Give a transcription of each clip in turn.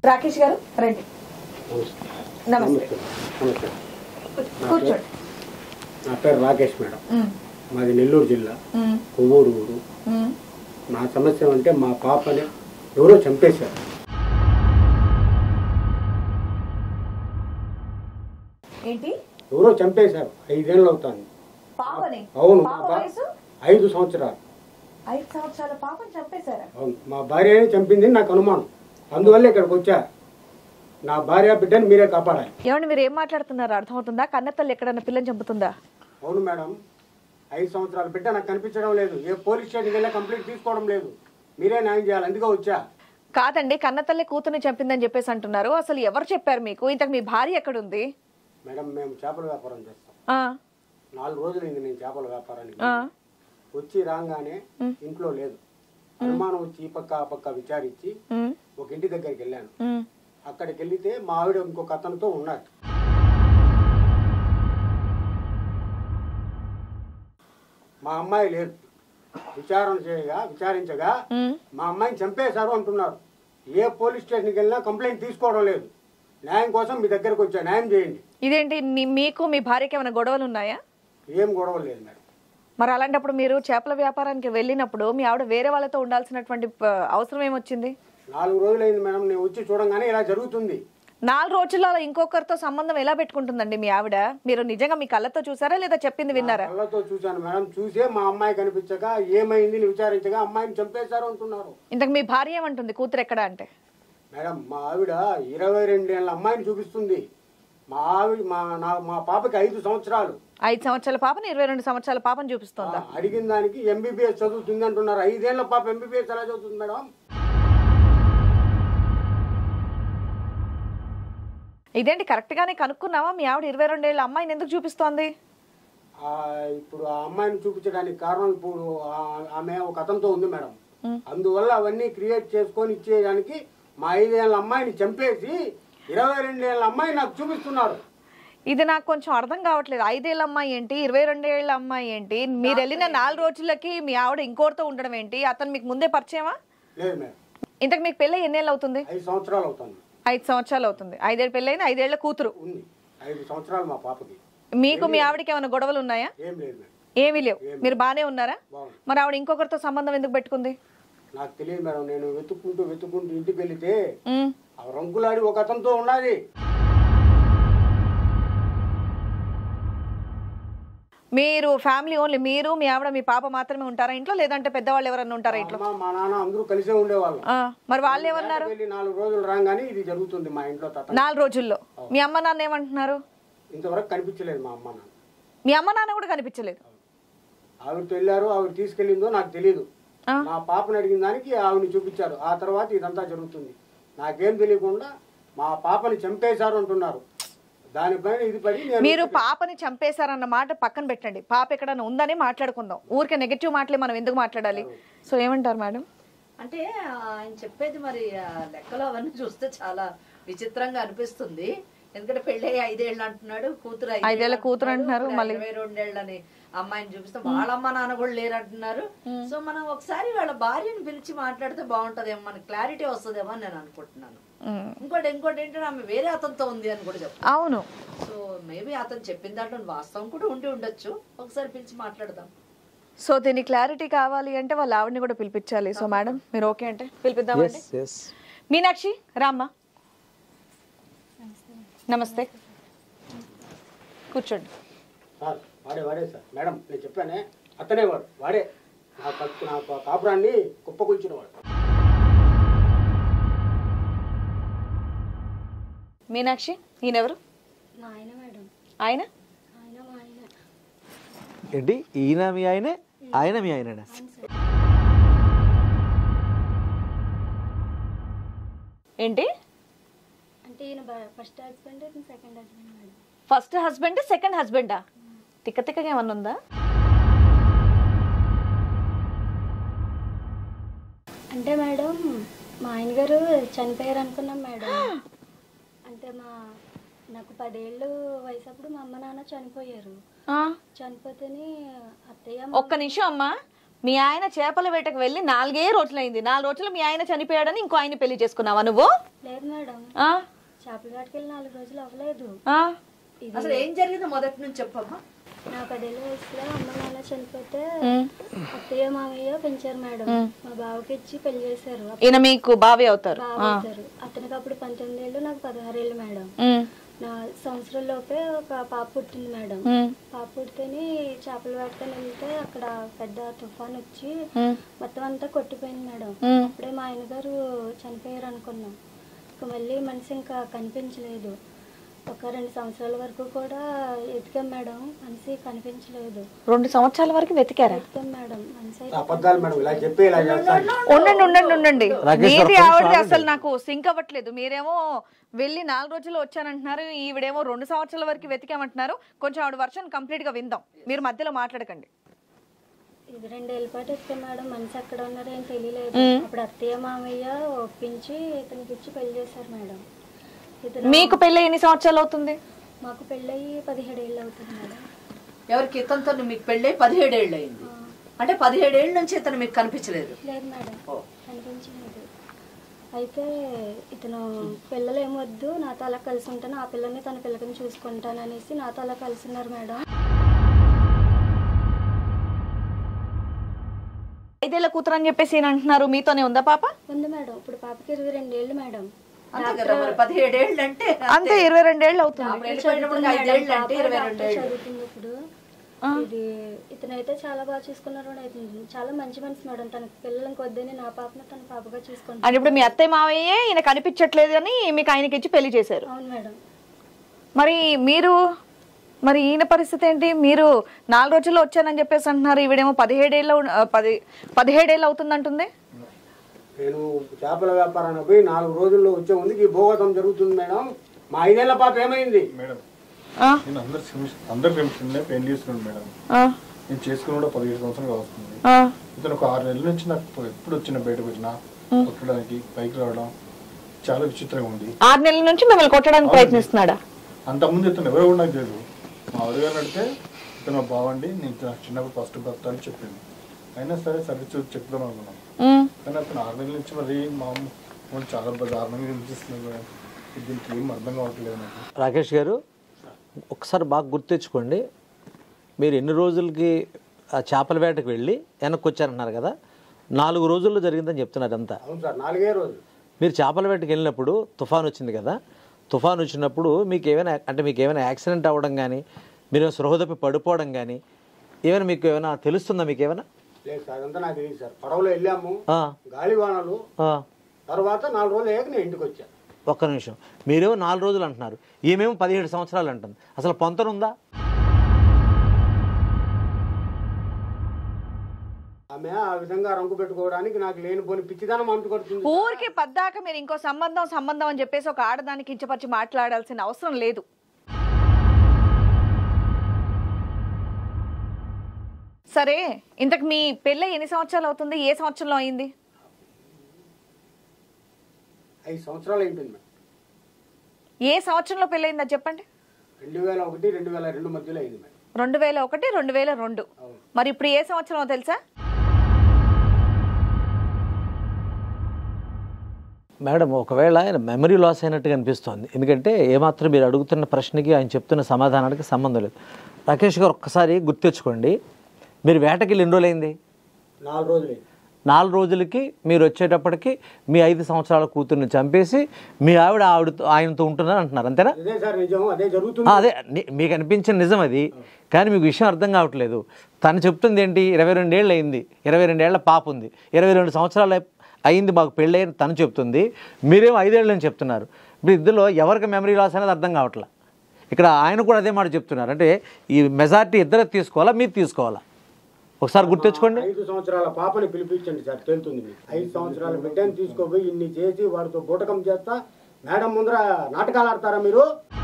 రాకేష్ గారు రండి నమస్తే నమస్తే కూర్చోండి నా పేరు రాకేష్ మేడం ఉమ్, మాది నెల్లూరు జిల్లా ఉమ్, కొవ్వూరు ఊరు ఉమ్. నా సమస్య అంటే మా పాపని ఎవరో చంపేశారు ఏంటి ఎవరో చంపేశారు ఐదేళ్ళు అవుతాను పాపని అవును మా పాప బా- వయసు ఐదు సంవత్సరాలు ఐదు సంవత్సరాల పాపని చంపేశారా అవును మా భార్యనే చంపింది నాకు అనుమానం అందువల్ల ఇక్కడికి వచ్చా నా భార్య బిడ్డని మీరే కాపాడాలి ఏమండి మీరు ఏం మాట్లాడుతున్నారు అర్థమవుతుందా కన్నతల్లి ఎక్కడన్నా పిల్లని చంపుతుందా అవును మేడం ఐదు సంవత్సరాల బిడ్డ నాకు కనిపించడం లేదు ఏ పోలీస్ స్టేషన్కి వెళ్ళి కంప్లైంట్ తీసుకోవడం లేదు మీరే న్యాయం చేయాలి అందుకే వచ్చా కాదండి కన్నతల్లి కూతుర్ని చంపిందని చెప్పేసి అంటున్నారు అసలు ఎవరు చెప్పారు మీకు ఇంతకు మీ భార్య ఎక్కడుంది మేడం మేము చేపల వ్యాపారం చేస్తాం ఆ, నాలుగు రోజులైంది నేను చేపల వ్యాపారానికి ఆ, వచ్చి రాగానే ఇంట్లో లేదు అనుమానం వచ్చి ఈ పక్క ఆ పక్క విచారించి ఉమ్, ఒక ఇంటి దగ్గరికి వెళ్ళాను ఉమ్. అక్కడికి వెళ్తే మా ఆవిడ ఇంకొక అతనితో ఉన్నాడు మా అమ్మాయి లేదు విచారణ చేయగా విచారించగా ఉమ్. మా అమ్మాయిని చంపేశారు అంటున్నారు ఏ పోలీస్ స్టేషన్కి వెళ్ళినా కంప్లైంట్ తీసుకోవడం లేదు న్యాయం కోసం మీ దగ్గరకు వచ్చా న్యాయం చేయండి ఇదేంటి నీ- మీకు మీ భార్యకి ఏమైనా గొడవలు ఉన్నాయా ఏం గొడవ లేదు మేడం మరి అలాంటప్పుడు మీరు చేపల వ్యాపారానికి వెళ్ళినప్పుడు మీ ఆవిడ వేరే వాళ్ళతో ఉండాల్సినటువంటి ప- అవసరం ఏమొచ్చింది నాలుగు రోజులైంది మేడం నేను వచ్చి చూడంగానే ఇలా జరుగుతుంది నాలుగు రోజుల్లో అలా ఇంకొకరితో సంబంధం ఎలా పెట్టుకుంటుందండి మీ ఆవిడ మీరు నిజంగా మీ కళ్ళతో చూసారా లేదా చెప్పింది విన్నారా కళ్ళతో చూశాను మేడం చూసే మా అమ్మాయి కనిపించక ఏమైంది అని విచారించగా అమ్మాయిని చంపేశారు అంటున్నారు ఇంతకు మీ భార్య ఏమంటుంది కూతురు ఎక్కడ అంటే మేడం మా ఆవిడ ఇరవై రెండేళ్ల అమ్మాయిని చూపిస్తుంది మా ఆవిడ మా నా మా పాపకి ఐదు సంవత్సరాలు ఐదు సంవత్సరాల పాపని ఇరవై రెండు సంవత్సరాల పాపని చూపిస్తోందా ఆ, అడిగిన దానికి ఎంబీబీఎస్ చదువుతుంది అంటున్నారు ఐదేళ్ల పాప ఎంబీబీఎస్ ఎలా చదువుతుంది మేడం ఇదేంటి కరెక్ట్ గానే కనుక్కున్నావా మీ ఆవిడ ఇరవై రెండేళ్ల అమ్మాయిని ఎందుకు చూపిస్తోంది ఆ, ఇప్పుడు ఆ అమ్మాయిని చూపించడానికి కారణం ఇప్పుడు ఆ- ఆమె ఒక అతనితో ఉంది మేడం అందువల్ల అవన్నీ క్రియేట్ చేసుకొని ఇచ్చేయడానికి మా ఐదేళ్ల అమ్మాయిని చంపేసి ఇరవై రెండేళ్ల అమ్మాయి నాకు చూపిస్తున్నారు ఇది నాకు కొంచెం అర్థం కావట్లేదు ఐదేళ్ల అమ్మాయి ఏంటి ఇరవై రెండేళ్ల అమ్మాయి ఏంటి మీరు వెళ్ళిన నాలుగు రోజులకి మీ ఆవిడ ఇంకోటితో ఉండడం ఏంటి అతను మీకు ముందే పరిచయమా లేదు మేడం ఇంతకు మీకు పెళ్ళి ఎన్నేళ్ళు అవుతుంది ఐదు సంవత్సరాలు అవుతుంది ఐదు సంవత్సరాలు అవుతుంది ఐదేళ్ళ పెళ్ళైన ఐదేళ్ల కూతురు ఉంది ఐదు సంవత్సరాలు మా పాపకి మీకు మీ ఆవిడకి ఏమైనా గొడవలు ఉన్నాయా ఏం లేదు మేడం ఏమీ లేవు మీరు బానే ఉన్నారా బాగుంది మరి ఆవిడ ఇంకొకరితో సంబంధం ఎందుకు పెట్టుకుంది నాకు తెలియదు మేడం నేను వెతుక్కుంటూ వెతుక్కుంటూ ఇంటికి వెళితే ఉమ్. ఆ రంకులాడి ఒక అతనితో ఉన్నది మీరు ఫ్యామిలీ ఓన్లీ మీరు మీ ఆవిడ మీ పాప మాత్రమే ఉంటారా ఇంట్లో లేదంటే పెద్దవాళ్ళు ఎవరన్నా ఉంటారా ఇంట్లో అమ్మ మా నాన్న అందరూ కలిసే ఉండేవాళ్ళం ఆ, మరి వాళ్ళు ఏమన్నారు వెళ్ళి నాలుగు రోజులు రాగానే ఇది జరుగుతుంది మా ఇంట్లో తత నాలుగు రోజుల్లో మీ అమ్మ నాన్న ఏమంటున్నారు ఇంతవరకు కనిపించలేదు మా అమ్మ నాన్న మీ అమ్మ నాన్న కూడా కనిపించలేదు ఆవిడతో వెళ్ళారు ఆవిడ తీసుకెళ్ళిందో నాకు తెలియదు ఆ. మా పాపని అడిగిన దానికి ఆవిడని చూపించారు ఆ తర్వాత ఇదంతా జరుగుతుంది నాకేం తెలియకుండా మా పాపని చంపేశారు అంటున్నారు దానిపైన ఇది పడి నేను మీరు పాపని చంపేశారన్న మాట పక్కన పెట్టండి పాప ఎక్కడన్నా ఉందని మాట్లాడుకుందాం ఊరికే నెగటివ్ మాటలే మనం ఎందుకు మాట్లాడాలి సో ఏమంటారు మేడం అంటే ఆయన చెప్పేది మరి ఆ లెక్కలు అవన్నీ చూస్తే చాలా విచిత్రంగా అనిపిస్తుంది ఎందుకంటే పెళ్ళి అయ్యి ఐదేళ్ళు అంటున్నాడు కూతురు ఐదేళ్ళు ఐదేళ్ల కూతురు అంటున్నారు, ఇప్పుడు మళ్ళీ- ఇరవై రెండేళ్ళని అమ్మాయిని చూపిస్తే వాళ్ళ అమ్మ నాన్న కూడా లేరు అంటున్నారు సో మనం ఒకసారి వాళ్ళ భార్యని పిలిచి మాట్లాడితే బాగుంటదేమో మనకి క్లారిటీ వస్తుందేమో అని నేను అనుకుంటున్నాను ఉమ్, ఇంకోటి ఇంకోటి ఏంటంటే ఆమె వేరే అతనితో ఉంది అని కూడా చెప్తాను అవును సో మేబీ అతను చెప్పిన దాంట్లో వాస్తవం కూడా ఉండి ఉండొచ్చు ఒకసారి పిలిచి మాట్లాడదాం సో దీని క్లారిటీ కావాలి అంటే వాళ్ళ ఆవిడని కూడా పిలిపించాలి సో మేడం మీరు ఓకే అంటే పిలిపిద్దామండి ఎస్ ఎస్ మీనాక్షి రామ్మా నమస్తే కూర్చోండి సార్ వాడే వాడే సార్ మేడం నేను చెప్పానే అతనే వాడు వాడే నా కత్తు నా కాపురాన్ని కుప్పకూల్చిన వాడు మీనాక్షి ఈయనెవరు మా ఆయన మేడం ఆయన ఆయన మా ఆయన ఏంటి ఈయన మీ ఆయనే ఆయన మీ ఆయననా ఏంటి అంటే ఈయన ఫస్ట్ హస్బెండ్ ఇతను second husband madam first husband second హస్బెండా తిక్క తిక్కగా ఏమన్నా ఉందా అంటే మేడం మా ఆయన గారు చనిపోయారు అనుకున్నాం మేడం అంటే మా నాకు పదేళ్ళు వయసు అప్పుడు మా అమ్మ నాన్న చనిపోయారు ఆ, చనిపోతేనే అత్తయ్య ఒక్క నిమిషం అమ్మా మీ ఆయన చేపల వేటకు వెళ్ళి నాలుగే రోజులైంది నాలుగు రోజులు మీ ఆయన చనిపోయాడని ఇంకో ఆయన పెళ్లి చేసుకున్నావా నువ్వు లేదు మేడం ఆ? చేపల వేటకెళ్ళి నాలుగు రోజులు అవ్వలేదు ఆ? ఇది అసలు ఏం జరిగిందో మొదటి నుంచి చెప్పమ్మా నా పదేళ్ళ వయసులో అమ్మ నాన్న చనిపోతే ఉమ్. అత్తయ్య మామయ్య పెంచారు మేడం మా బావకి ఇచ్చి పెళ్లి చేశారు ఈయన మీకు బావి అవుతారు బావ అవుతారు అతనికి అప్పుడు పంతొమ్మిది ఏళ్ళు నాకు పదహారేళ్ళు మేడం ఉమ్. నా సంవత్సరం లోపే ఒక పాప పుట్టింది మేడం ఉమ్. పాప పుడితేనే చేపలు వేటకని వెళ్తే అక్కడ పెద్ద తుఫాన్ వచ్చి ఉమ్. మొత్తం అంతా కొట్టిపోయింది మేడం ఉమ్. అప్పుడే మా ఆయన గారు చనిపోయారు అనుకున్నాం ఇక మళ్ళీ మనిషి ఇంకా కనిపించలేదు ఒక రెండు సంవత్సరాల వరకు కూడా ఎతికాం మేడం మనిషి కనిపించలేదు రెండు సంవత్సరాల వరకు వెతికారా ఎతికాం మేడం మనిషి అయితే అబద్ధాలు మేడం ఇలా చెప్పి ఇలా చేస్తాను ఉండండి ఉండండి ఉండండి రాకేష్ గారు, మీది కొంచెం ఆవిడది ఆగండి. అసలు నాకు సింక్ అవ్వట్లేదు మీరేమో వెళ్ళి నాలుగు రోజులు వచ్చానంటున్నారు ఈవిడేమో రెండు సంవత్సరాల వరకు వెతికామంటున్నారు కొంచెం ఆవిడ వర్షన్ కంప్లీట్ గా విందాం మీరు మధ్యలో మాట్లాడకండి ఇది రెండేళ్ళ పాటు ఎత్తాం మేడం మనిషి ఎక్కడ ఉన్నారో ఏం తెలియలేదు అప్పుడు అత్తయ్య మామయ్య ఒప్పించి ఇతనికి ఇచ్చి పెళ్లి చేశారు మేడం ఇతను మీకు పెళ్ళి ఎన్ని సంవత్సరాలు అవుతుంది మాకు పెళ్ళయి పదిహేడు ఏళ్ళు అవుతుంది మేడం ఎవరికి ఇతనితో మీకు పెళ్ళై పదిహేడేళ్ళు అయింది అంటే పదిహేడేళ్ళ నుంచి ఇతను మీకు కనిపించలేదు లేదు మేడం ఓ. కనిపించలేదు అయితే ఇతను పిల్లలు ఏమొద్దు నాతో అలా కలిసి ఉంటాను ఆ పిల్లని తన పిల్లకని చూసుకుంటాను అనేసి నాతో అలా కలిసి ఉన్నారు మేడం ఐదేళ్ల కూతురు అని చెప్పేసి ఈయన అంటున్నారు మీతోనే ఉందా పాప ఉంది మేడం ఇప్పుడు పాపకి ఇరవై రెండేళ్ళు మేడం అంతే కదా మరి పదిహేడేళ్ళు అంటే అంతే ఇరవై రెండేళ్ళు అవుతుంది అప్పుడు వెళ్ళిపోయినప్పుడు ఐదేళ్ళు అంటే ఇరవై రెండు ఏళ్ళు చదువుతుంది ఇప్పుడు ఇది ఇతనైతే చాలా బాగా చూసుకున్నారు మేడం. ఇతను చాలా మంచి మనిషి మేడం తన పిల్లలకి వద్దని నా పాపను తన పాపగా చూసుకుంటాను అంటే ఇప్పుడు మీ అత్తయ్య మావయ్యే ఈయన కనిపించట్లేదు అని మీకు ఆయనకి ఇచ్చి పెళ్లి చేశారు అవును మేడం మరి మీరు మరి ఈయన పరిస్థితి ఏంటి మీరు నాలుగు రోజుల్లో వచ్చానని చెప్పేసి అంటున్నారు ఈవిడేమో పదిహేడేళ్ళు ఉన్- ఆ, పది పదిహేడేళ్ళు అవుతుందంటుంది నేను చేపల వ్యాపారానికి పోయి నాలుగు రోజుల్లో వచ్చే ముందుకి ఈ భూగతం జరుగుతుంది మేడం మా ఐదేళ్ల పాప ఏమైంది మేడం ఆ, నేను అందరు అందరు పెంచుతుండే పెళ్లి చేసుకున్నాను మేడం ఆ, నేను చేసుకుని కూడా పదిహేడు సంవత్సరాలు వస్తుంది ఆ. ఇతను ఒక ఆరు నెలల నుంచి నాకు ఎప్పుడు వచ్చిన బయటకు వచ్చినా కొట్టడానికి పైకి రావడం చాలా విచిత్రంగా ఉంది ఆరు నెలల నుంచి మిమ్మల్ని కొట్టడానికి ప్రయత్నిస్తున్నాడా అంతకుముందు ఇతను ఎవరో కూడా నాకు తెలియదు మా ఆవిడగారు అడిగితే ఇతను బాగుండి నేను ఇతను చిన్నప్పుడు ఫస్ట్ భర్త అని చెప్పింది అయినా సరే సరే చూసి చెప్తాను అనుకున్నాను ఉమ్. కానీ అతను ఆరు నెలల నుంచి మరి మా అమ్మ చాలా దారుణంగా హింసిస్తుంది మేడం దీనికి ఏం అర్థం కావట్లేదు నాకు రాకేష్ గారు ఒకసారి బాగా గుర్తెచ్చుకోండి మీరు ఎన్ని రోజులకి ఆ చేపల వేటకు వెళ్ళి వెనక్కి వచ్చారంటున్నారు కదా నాలుగు రోజుల్లో జరిగిందని చెప్తున్నారు అంతా అవును సార్ నాలుగే రోజులు మీరు చేపల వేటకి వెళ్ళినప్పుడు తుఫాన్ వచ్చింది కదా తుఫాన్ వచ్చినప్పుడు మీకు ఏమైనా అంటే మీకు ఏమైనా యాక్సిడెంట్ అవ్వడం కానీ మీరు సృహ తప్పి పడిపోవడం కానీ ఏమైనా మీకు ఏమైనా తెలుస్తుందా మీకు ఏమైనా లేదు సార్ అదంతా నాకు తెలియదు సార్ పడవలో వెళ్ళాము ఆ, గాలివానలు ఆ, తర్వాత నాలుగు రోజులు అయ్యాక నేను ఇంటికి వచ్చాను ఒక్క నిమిషం మీరేమో నాలుగు రోజులు అంటున్నారు ఈమెమో పదిహేడు సంవత్సరాలు అంటుంది అసలు పొంతన ఉందా ఆమె ఆ విధంగా రంగు పెట్టుకోవడానికి నాకు లేనిపోని పిచ్చిదనం అంటు కొడుతుంది ఊరికి పద్దాక మీరు ఇంకో సంబంధం సంబంధం అని చెప్పేసి ఒక ఆడదానికి ఇచ్చపరిచి మాట్లాడాల్సిన అవసరం లేదు సరే ఇంతకు మీ పెళ్ళి ఎన్ని సంవత్సరాలు అవుతుంది ఏ సంవత్సరంలో అయింది ఐదు సంవత్సరాలు అయిపోయింది మేడం ఏ సంవత్సరంలో పెళ్ళయిందో చెప్పండి రెండు వేల ఒకటి రెండు వేల రెండు మధ్యలో అయింది మేడం రెండు వేల ఒకటి రెండు వేల రెండు అవును. మరి ఇప్పుడు ఏ సంవత్సరమో తెలుసా మేడం ఒకవేళ ఆయన మెమరీ లాస్ అయినట్టుగా అనిపిస్తోంది ఎందుకంటే ఏమాత్రం మీరు అడుగుతున్న ప్రశ్నకి ఆయన చెప్తున్న సమాధానానికి సంబంధం లేదు రాకేష్ గారు ఒక్కసారి గుర్తెచ్చుకోండి మీరు వేటకి వెళ్ళి ఎన్ని రోజులైంది నాలుగు రోజులు అయింది నాలుగు రోజులకి మీరు వచ్చేటప్పటికి మీ ఐదు సంవత్సరాల కూతుర్ని చంపేసి మీ ఆవిడ ఆవిడతో ఆయనతో ఉంటున్నారు అంటున్నారు అంతేనా అదే సార్ నిజం అదే జరుగుతుంది ఆ, అదే ని- మీకు అనిపించిన నిజం అది కానీ మీకు విషయం అర్థం కావట్లేదు తను చెప్తుంది ఏంటి ఇరవై రెండేళ్ళు అయింది ఇరవై రెండేళ్ల పాప ఉంది ఇరవై రెండు సంవత్సరాలు అయి- అయింది మాకు పెళ్ళి అని తను చెప్తుంది మీరేమో ఐదేళ్ళు అని చెప్తున్నారు ఇప్పుడు ఇద్దరిలో ఎవరికి మెమరీ లాస్ అనేది అర్థం కావట్లా ఇక్కడ ఆయన కూడా అదే మాట చెప్తున్నారు అంటే ఈ మెజారిటీ ఇద్దరు తీసుకోవాలా మీరు తీసుకోవాలా ఒకసారి గుర్తెచ్చుకోండి ఐదు సంవత్సరాల పాపని పిలిపించండి సార్ తెలుస్తుంది మీకు ఐదు సంవత్సరాల బిడ్డని తీసుకోపోయి ఇన్ని చేసి వాడితో బూటకం చేస్తా మేడం ముందర నాటకాలు ఆడతారా మీరు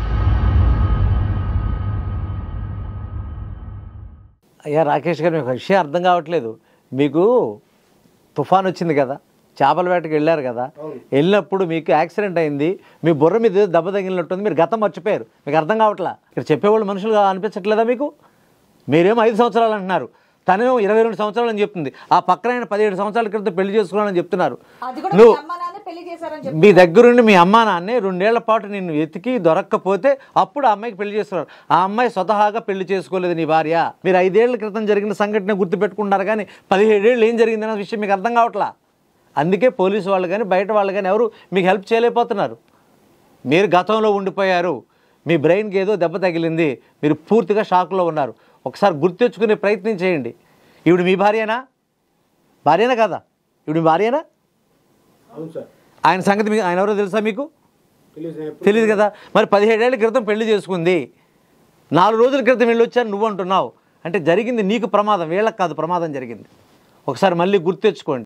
అయ్యా రాకేష్ గారు మీకు ఒక విషయం అర్థం కావట్లేదు మీకు తుఫాన్ వచ్చింది కదా చేపల వేటకి వెళ్ళారు కదా వెళ్ళినప్పుడు మీకు యాక్సిడెంట్ అయింది మీ బుర్ర మీద ఏదో దెబ్బ తగిలినట్టుంది మీరు గతం మర్చిపోయారు మీకు అర్థం కావట్లా ఇక్కడ చెప్పేవాళ్ళు మనుషులు అనిపించట్లేదా మీకు మీరేమో ఐదు సంవత్సరాలు అంటున్నారు తనేమో ఇరవై రెండు సంవత్సరాలు అని చెప్తుంది ఆ పక్కన ఆయన పదిహేడు సంవత్సరాల క్రితం పెళ్లి చేసుకున్నానని చెప్తున్నారు అది కూడా నువ్వు మీ అమ్మ నాన్న పెళ్లి చేశారని చెప్పి మీ దగ్గరుండి మీ అమ్మా నాన్నే రెండేళ్ల పాటు నిన్ను వెతికి దొరక్కపోతే అప్పుడు ఆ అమ్మాయికి పెళ్లి చేస్తున్నారు ఆ అమ్మాయి స్వతహాగా పెళ్లి చేసుకోలేదు నీ భార్య మీరు ఐదేళ్ల క్రితం జరిగిన సంఘటన గుర్తుపెట్టుకుంటారు కానీ పదిహేడేళ్ళు ఏం జరిగిందన్న విషయం మీకు అర్థం కావట్లా అందుకే పోలీసు వాళ్ళు కానీ బయట వాళ్ళు కానీ ఎవరు మీకు హెల్ప్ చేయలేకపోతున్నారు మీరు గతంలో ఉండిపోయారు మీ బ్రెయిన్కి ఏదో దెబ్బ తగిలింది మీరు పూర్తిగా షాక్లో ఉన్నారు ఒకసారి గుర్తెచ్చుకునే ప్రయత్నం చేయండి ఈవిడ మీ భార్యనా భార్యనా కదా ఈవిడ మీ భార్యనా అవును సార్ ఆయన సంగతి మీకు ఆయన ఎవరో తెలుసా మీకు తెలియదు నేను ఎప్పుడు- తెలియదు కదా మరి పదిహేడేళ్ల క్రితం పెళ్లి చేసుకుంది నాలుగు రోజుల క్రితం వెళ్ళి వచ్చాను నువ్వు అంటున్నావు అంటే జరిగింది నీకు ప్రమాదం వీళ్ళకి కాదు ప్రమాదం జరిగింది ఒకసారి మళ్ళీ గుర్తెచ్చుకోండి